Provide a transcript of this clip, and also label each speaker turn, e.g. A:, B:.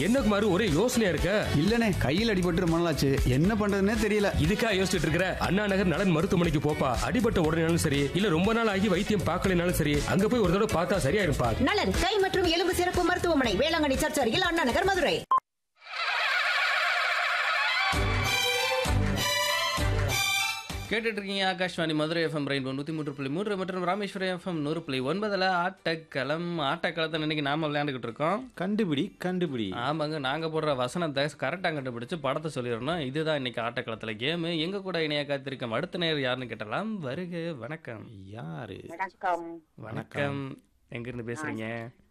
A: என்ன குமாரு ஒரே யோசனையா இருக்க
B: இல்லனே கையில் அடிபட்டு ரொம்ப நாளாச்சு என்ன பண்றதுன்னே தெரியல
A: இதுக்கா யோசிச்சுட்டு இருக்கிற அண்ணா நகர் நலன் மருத்துவமனைக்கு போப்பா அடிபட்ட உடனேனாலும் சரி இல்ல ரொம்ப நாள் ஆகி வைத்தியம் பார்க்கலனாலும் சரி அங்க போய் ஒரு தடவை பார்த்தா சரியா இருப்பா
C: நலன் கை மற்றும் எலும்பு சிறப்பு மருத்துவமனை வேளாங்கண்ணி சர்ச் அருகில் அண்ணா நகர் மதுரை
D: கேட்டுட்டு இருக்கீங்க ஆகாஷ்வாணி மதுரை எஃப்எம் ரெயின்போ நூற்றி மூன்று புள்ளி மூன்று மற்றும் ராமேஸ்வரம் எஃப்எம் நூறு புள்ளி ஒன்பதில் ஆட்டக்களம் ஆட்டக்களத்தை இன்னைக்கு நாம விளையாண்டுக்கிட்டு இருக்கோம்
E: கண்டுபிடி கண்டுபிடி
D: ஆமாங்க நாங்கள் போடுற வசனத்தை கரெக்டாக கண்டுபிடிச்சு படத்தை சொல்லிடணும் இதுதான் இன்னைக்கு ஆட்டக்களத்தில் கேமு எங்க கூட இணைய காத்திருக்கும் அடுத்த நேரம் யாருன்னு கேட்டலாம் வருக வணக்கம்
E: யாரு
F: வணக்கம்
D: வணக்கம் எங்கிருந்து பேசுறீங்க